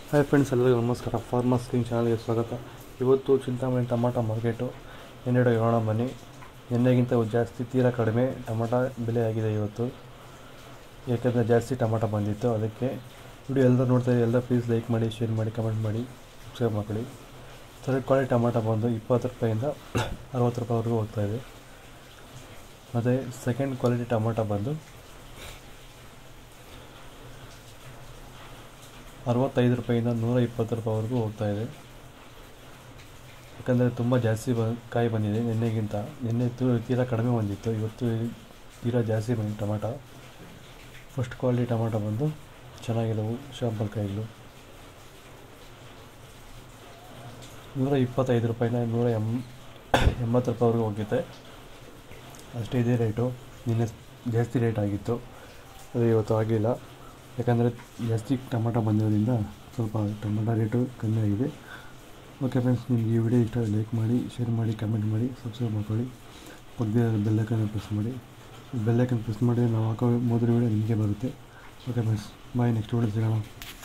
hi friends ಎಲ್ಲರಿಗೂ ನಮಸ್ಕಾರ farmers king ಚಾನಲ್ಗೆ ಸ್ವಾಗತ ಇವತ್ತು ಚಿಂತಾಮಣಿ ಟಮಾಟ ಮಾರ್ಕೆಟು ಎನ್ನೆಡೆ ಹೇಳೋಣ ಬನ್ನಿ ನಿನ್ನೆಗಿಂತ ಜಾಸ್ತಿ ತೀರಾ ಕಡಿಮೆ ಟಮಾಟ ಬೆಲೆ ಆಗಿದೆ ಇವತ್ತು ಯಾಕೆಂದರೆ ಜಾಸ್ತಿ ಟಮಾಟ ಬಂದಿತ್ತು ಅದಕ್ಕೆ ವಿಡಿಯೋ ಎಲ್ಲರೂ ನೋಡ್ತಾ ಇದ್ದೀವಿ ಎಲ್ಲ ಪ್ಲೀಸ್ ಲೈಕ್ ಮಾಡಿ ಶೇರ್ ಮಾಡಿ ಕಮೆಂಟ್ ಮಾಡಿ ಸಬ್ಸ್ಕ್ರೈಬ್ ಮಾಡ್ಕೊಳ್ಳಿ ಥರ್ಡ್ ಕ್ವಾಲಿಟಿ ಟಮಾಟ ಬಂದು ಇಪ್ಪತ್ತು ರೂಪಾಯಿಂದ ಅರವತ್ತು ರೂಪಾಯಿವರೆಗೂ ಹೋಗ್ತಾ ಇದೆ ಮತ್ತು ಸೆಕೆಂಡ್ ಕ್ವಾಲಿಟಿ ಟಮಾಟ ಬಂದು ಅರವತ್ತೈದು ರೂಪಾಯಿಂದ ನೂರ ಇಪ್ಪತ್ತು ರೂಪಾಯಿವರೆಗೂ ಹೋಗ್ತಾ ಇದೆ ಯಾಕಂದರೆ ತುಂಬ ಜಾಸ್ತಿ ಬ ಕಾಯಿ ಬಂದಿದೆ ನಿನ್ನೆಗಿಂತ ನಿನ್ನೆ ತು ತೀರಾ ಕಡಿಮೆ ಬಂದಿತ್ತು ಇವತ್ತು ತೀರಾ ಜಾಸ್ತಿ ಬಂದಿದೆ ಟಮಾಟ ಫಸ್ಟ್ ಕ್ವಾಲಿಟಿ ಟಮಾಟ ಬಂದು ಚೆನ್ನಾಗಿದ್ದವು ಶಾಂಪಲ್ ಕಾಯಿಗಳು ನೂರ ಇಪ್ಪತ್ತೈದು ರೂಪಾಯಿನ ನೂರ ಎಂ ಎಂಬತ್ತು ರೂಪಾಯಿವರೆಗೂ ಹೋಗಿದೆ ಅಷ್ಟೇ ಇದೇ ರೇಟು ನಿನ್ನೆ ಜಾಸ್ತಿ ರೇಟ್ ಆಗಿತ್ತು ಅದು ಇವತ್ತು ಆಗಿಲ್ಲ ಯಾಕಂದರೆ ಜಾಸ್ತಿ ಟೊಮಾಟೊ ಬಂದಿರೋದ್ರಿಂದ ಸ್ವಲ್ಪ ಟೊಮಾಟೊ ರೇಟು ಕಮ್ಮಿ ಆಗಿದೆ ಓಕೆ ಫ್ರೆಂಡ್ಸ್ ನಿಮ್ಗೆ ಈ ವಿಡಿಯೋ ಇಷ್ಟ ಲೈಕ್ ಮಾಡಿ ಶೇರ್ ಮಾಡಿ ಕಮೆಂಟ್ ಮಾಡಿ ಸಬ್ಸ್ಕ್ರೈಬ್ ಮಾಡ್ಕೊಳ್ಳಿ ಪಕ್ಕದ ಬೆಲ್ಲೈಕನ್ನು ಪ್ರೆಸ್ ಮಾಡಿ ಬೆಲ್ಲೈಕನ್ ಪ್ರೆಸ್ ಮಾಡಿದ್ರೆ ನಾವು ಹಾಕೋ ಮೊದಲು ವಿಡಿಯೋ ನಿಮಗೆ ಬರುತ್ತೆ okay friends bye next video ಸಿಗೋಣ